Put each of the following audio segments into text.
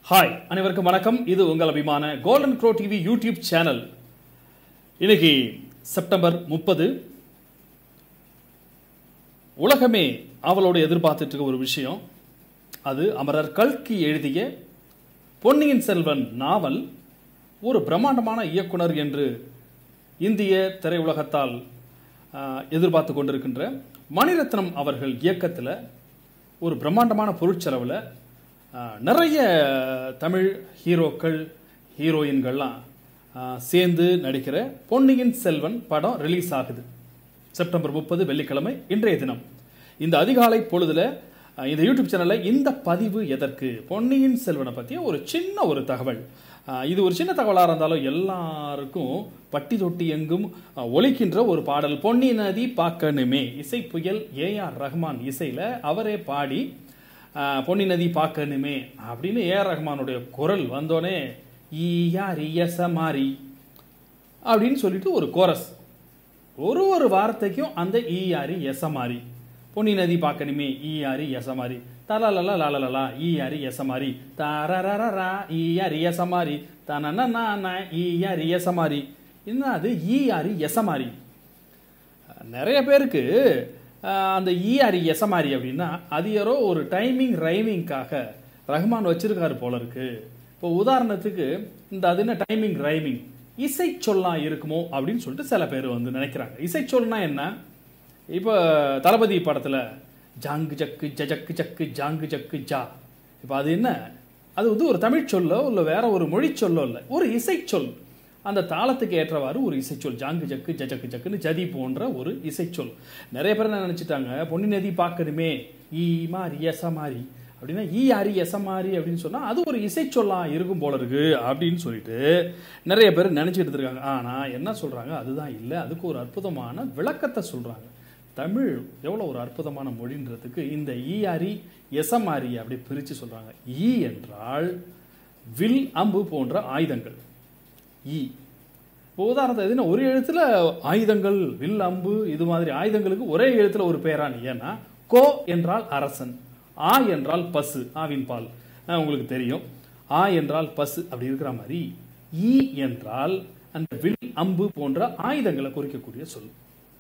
hi அனைவருக்கும் வணக்கம் இது உங்கள் அபிமான golden crow TV YouTube channel இன்னைக்கு செப்டம்பர் முப்பது உலகமே அவளோடு எதிர்பார்த்துட்டு இருக்க ஒரு விஷயம் அது அமரர் கல்கி எழுதிய பொன்னியின் செல்வன் நாவல் ஒரு பிரம்மாண்டமான இயக்குனர் என்று இந்திய திரையுலகத்தால் ஆஹ், எதிர்பார்த்து கொண்டிருக்கின்ற மணிரத்னம் அவர்கள் இயக்கத்தில் ஒரு பிரம்மாண்டமான பொருட்செலவில் ஆஹ், நிறைய தமிழ் ஹீரோக்கள் ஹீரோயின்கள்லாம் ஆஹ், சேர்ந்து நடிக்கிற பொன்னியின் செல்வன் படம் ரிலீஸ் ஆகுது செப்டம்பர் முப்பது வெள்ளிக்கிழமை இன்றைய தினம் இந்த அதிகாலை பொழுதுல அஹ், இந்த யூடியூப் சேனல்ல இந்த பதிவு எதற்கு பொன்னியின் செல்வனை பற்றிய ஒரு சின்ன ஒரு தகவல் அஹ், இது ஒரு சின்ன தகவலாக இருந்தாலும் எல்லாருக்கும் பட்டி தொட்டி எங்கும் அஹ், ஒலிக்கின்ற ஒரு பாடல் பொன்னி நதி பார்க்கணுமே இசை புயல் ஏ ஆர் ரஹ்மான் இசையில அவரே பாடி அஹ், பொன்னி நதி பார்க்கணுமே அப்படின்னு ஏ ஆர் ரஹ்மானுடைய குரல் வந்தோடனே ஈயா ரியச மாறி அப்படின்னு சொல்லிட்டு ஒரு கோரஸ் ஒரு ஒரு வார்த்தைக்கும் அந்த ஈயாரி எசமாரி பொன்னி நதி பார்க்கணுமே ஈயாரி எசமாரி தலலல லாலலலா ஈயாரி எசமாரி தரரரரா ஈயாரி எசமாரி தனன ஈயாரி எசமாரி என்ன அது ஈயாரி எசமாரி நிறைய பேருக்கு அஹ், அந்த ஈஆரி எசமாரி அப்படின்னா அது யாரோ ஒரு டைமிங் ரைமிங்காக ரஹ்மான் வச்சிருக்காரு போல இருக்கு இப்போ உதாரணத்துக்கு இந்த அது என்ன டைமிங் ரைமிங் இசை சொல்லா இருக்குமோ அப்படின்னு சொல்லிட்டு சில பேர் வந்து நினைக்கிறாங்க இசை சொல்னா என்ன இப்போ தளபதி படத்தில் ஜாங்கு ஜக்கு ஜஜக்கு ஜக்கு ஜாங்கு ஜக்கு ஜா இப்போ அது என்ன அது வந்து ஒரு தமிழ் சொல்லோ இல்லை வேற ஒரு மொழி சொல்லோ இல்லை ஒரு இசைச்சொல் அந்த தாளத்துக்கு ஏற்றவாறு ஒரு இசைச்சொல் ஜாங்கு ஜக்கு ஜஜக்கு ஜக்குன்னு ஜதி போன்ற ஒரு இசைச்சொல் நிறைய பேர் என்ன நினைச்சிட்டாங்க பொன்னி நதி பார்க்கணுமே ஈ மாறி எச மாறி அப்படின்னா ஈ ஆரி எச மாறி அப்படின்னு சொன்னா அது ஒரு இசைச்சொல்லா இருக்கும் போல இருக்கு அப்படின்னு சொல்லிட்டு நிறைய பேர் நினைச்சிட்டு இருக்காங்க ஆனா என்ன சொல்றாங்க அதுதான் இல்லை அதுக்கு ஒரு அற்புதமான விளக்கத்தை சொல்றாங்க தமிழ் எவ்வளோ ஒரு அற்புதமான மொழின்றதுக்கு இந்த ஈயாரி எசமாரி அப்படி பிரித்து சொல்கிறாங்க ஈ என்றால் வில் அம்பு போன்ற ஆயுதங்கள் ஈ இப்போ உதாரணத்துக்கு எதுனா ஒரு எழுத்துல ஆயுதங்கள் வில் அம்பு இது மாதிரி ஆயுதங்களுக்கு ஒரே எழுத்துல ஒரு பேரானி ஏன்னா கோ என்றால் அரசன் ஆ என்றால் பசு ஆவின் பால் அஹ் உங்களுக்கு தெரியும் ஆ என்றால் பசு அப்படி இருக்கிற மாதிரி ஈ என்றால் அந்த வில் அம்பு போன்ற ஆயுதங்களை குறிக்கக்கூடிய சொல்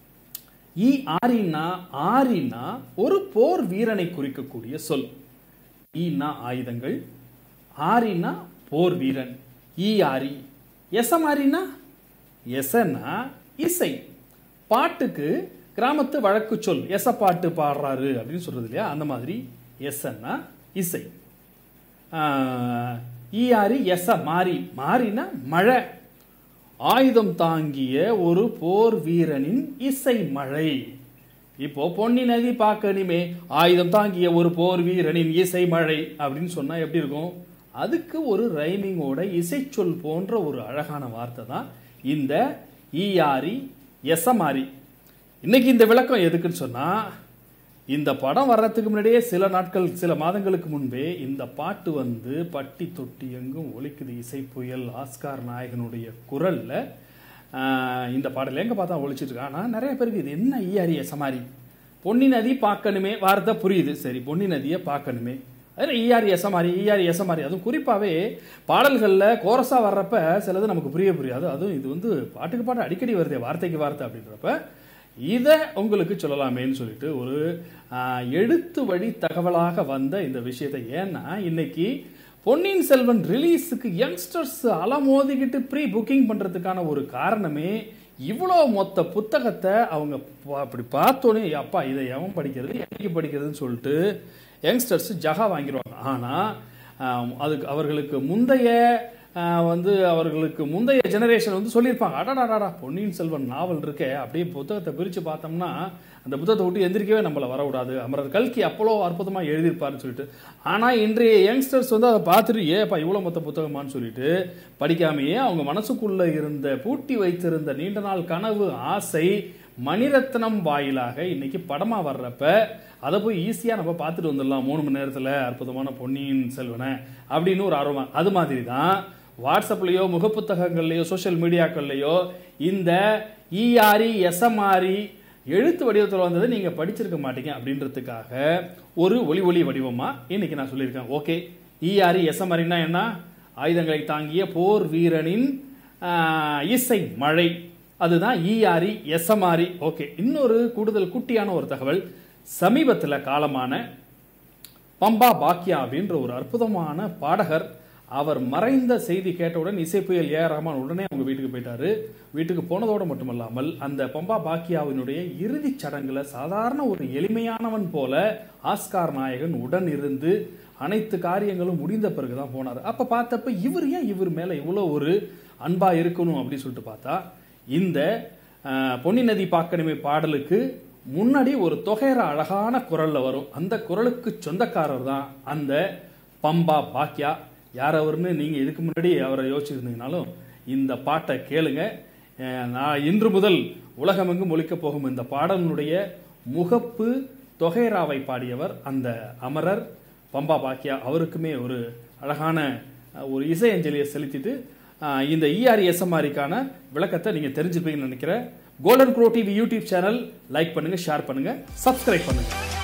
ஈ ஆரின்னா ஆரின்னா ஒரு போர் வீரனை குறிக்கக்கூடிய சொல் ஈனா ஆயுதங்கள் ஆரினா போர் வீரன் ஈ ஆரி எசமாரினா எசனா இசை பாட்டுக்கு கிராமத்து வழக்கு சொல் எச பாட்டு பாடுறாரு அப்படின்னு சொல்றது இல்லையா அந்த மாதிரி எசன்னா இசை ஆஹ், ஈ ஆரி எச மாறி மாறினா மழை ஆயுதம் தாங்கிய ஒரு போர் வீரனின் இசை மழை இப்போ பொன்னி நதி பார்க்கணுமே ஆயுதம் தாங்கிய ஒரு போர் வீரனின் இசை மழை அப்படின்னு சொன்னா எப்படி இருக்கும் அதுக்கு ஒரு ரைமிங்கோட இசைச்சொல் போன்ற ஒரு அழகான வார்த்தை தான் இந்த ஈயாரி எசமாரி இன்னைக்கு இந்த விளக்கம் எதுக்குன்னு சொன்னா இந்த படம் வர்றதுக்கு முன்னாடியே சில நாட்கள் சில மாதங்களுக்கு முன்பே இந்த பாட்டு வந்து பட்டி தொட்டி எங்கும் ஒலிக்குது இசை புயல் ஆஸ்கார் நாயகனுடைய குரல்ல ஆஹ், இந்த பாடல் எங்க பார்த்தா ஒழிச்சிட்டு இருக்கு ஆனா நிறைய பேருக்கு இது என்ன ஈயாரி எசமாரி பொன்னி நதி பார்க்கணுமே வார்த்தை புரியுது சரி பொன்னி நதியை பார்க்கணுமே அது ஈஆர் எசமாரி ஈஆர் எசமாரி அதுவும் குறிப்பாகவே பாடல்களில் கோரஸாக வர்றப்ப சிலது நமக்கு புரிய புரியாது அதுவும் இது வந்து பாட்டுக்கு பாட்டு அடிக்கடி வருதே வார்த்தைக்கு வார்த்தை அப்படின்றப்ப இதை உங்களுக்கு சொல்லலாமேன்னு சொல்லிட்டு ஒரு ஆஹ், எழுத்து வழி தகவலாக வந்த இந்த விஷயத்தை ஏன்னா இன்னைக்கு பொன்னியின் செல்வன் ரிலீஸுக்கு யங்ஸ்டர்ஸ் அலமோதிக்கிட்டு ப்ரீ புக்கிங் பண்ணுறதுக்கான ஒரு காரணமே இவ்வளோ மொத்த புத்தகத்தை அவங்க பா- அப்படி பார்த்தோன்னே அப்பா இதை எவன் படிக்கிறது என்னைக்கு படிக்கிறதுன்னு சொல்லிட்டு யங்ஸ்டர்ஸ் ஜகா வாங்கிடுவாங்க ஆனால் அதுக்கு அவர்களுக்கு முந்தைய ஆஹ், வந்து அவர்களுக்கு முந்தைய ஜெனரேஷன் வந்து சொல்லியிருப்பாங்க அடாடாடா பொன்னியின் செல்வன் நாவல் இருக்கே அப்படியே புத்தகத்தை பிரித்து பார்த்தோம்னா அந்த புத்தகத்தை விட்டு எந்திரிக்கவே நம்மளை வரக்கூடாது அமரர் கல்கி அப்பளோ அற்புதமாக எழுதியிருப்பாருன்னு சொல்லிட்டு ஆனால் இன்றைய யங்ஸ்டர்ஸ் வந்து அதை பார்த்துட்டு ஏப்பா இவ்வளோ மொத்த புத்தகமான்னு சொல்லிட்டு படிக்காமையே அவங்க மனசுக்குள்ள இருந்த பூட்டி வைத்திருந்த நீண்ட நாள் கனவு ஆசை மணிரத்னம் வாயிலாக இன்னைக்கு படமா வர்றப்ப அதை போய் ஈஸியா நம்ம பார்த்துட்டு வந்துடலாம் மூணு மணி நேரத்துல அற்புதமான பொன்னியின் செல்வனை அப்படின்னு ஒரு ஆர்வம் அது மாதிரி தான் வாட்ஸ்அப்லயோ முகப்புத்தகங்கள்லயோ சோஷியல் மீடியாக்கள்லயோ இந்த இஆர்இ எஸ்எம்ஆர்இ எழுத்து வடிவத்தில் வந்ததை நீங்க படிச்சிருக்க மாட்டீங்க அப்படின்றதுக்காக ஒரு ஒளி ஒளி வடிவமா இன்னைக்கு நான் சொல்லியிருக்கேன் ஓகே ஈஆரி எசமரின்னா என்ன ஆயுதங்களை தாங்கிய போர் வீரனின் ஆ, இசை மழை அதுதான் ஈஆரி எசமாரி ஓகே இன்னொரு கூடுதல் குட்டியான ஒரு தகவல் சமீபத்தில் காலமான பம்பா பாக்கியா அப்படின்ற ஒரு அற்புதமான பாடகர் அவர் மறைந்த செய்தி கேட்டவுடன் இசைப்புயல் ஏ ஆர் ரஹ்மான் உடனே அவங்க வீட்டுக்கு போயிட்டாரு வீட்டுக்கு போனதோடு மட்டுமல்லாமல் அந்த பம்பா பாக்கியாவினுடைய இறுதிச் சடங்குல சாதாரண ஒரு எளிமையானவன் போல ஆஸ்கார் நாயகன் உடன் இருந்து அனைத்து காரியங்களும் முடிந்த பிறகுதான் போனார் அப்ப பார்த்தப்ப இவர் ஏன் இவர் மேல இவ்வளவு ஒரு அன்பா இருக்கணும் அப்படின்னு சொல்லிட்டு பார்த்தா இந்த அஹ், பொன்னி நதி பாக்கணுமே பாடலுக்கு முன்னாடி ஒரு தொகையற அழகான குரல்ல வரும் அந்த குரலுக்கு சொந்தக்காரர் தான் அந்த பம்பா பாக்கியா யார் அவர்னு நீங்க இதுக்கு முன்னாடி அவரை யோசிச்சிருந்தீங்கனாலும் இந்த பாட்டை கேளுங்க அஹ் நான் இன்று முதல் உலகமெங்கும் ஒலிக்கப் போகும் இந்த பாடலினுடைய முகப்பு தொகைராவை பாடியவர் அந்த அமரர் பம்பா பாக்கியா அவருக்குமே ஒரு அழகான அஹ், ஒரு இசை அஞ்சலியை செலுத்திட்டு அஹ், இந்த இஆர் எஸ்எம்ஆரிக்கான விளக்கத்தை நீங்க தெரிஞ்சுப்பீங்கன்னு நினைக்கிறேன் golden bro TV YouTube channel like பண்ணுங்க ஷேர் பண்ணுங்க சப்ஸ்கிரைப் பண்ணுங்க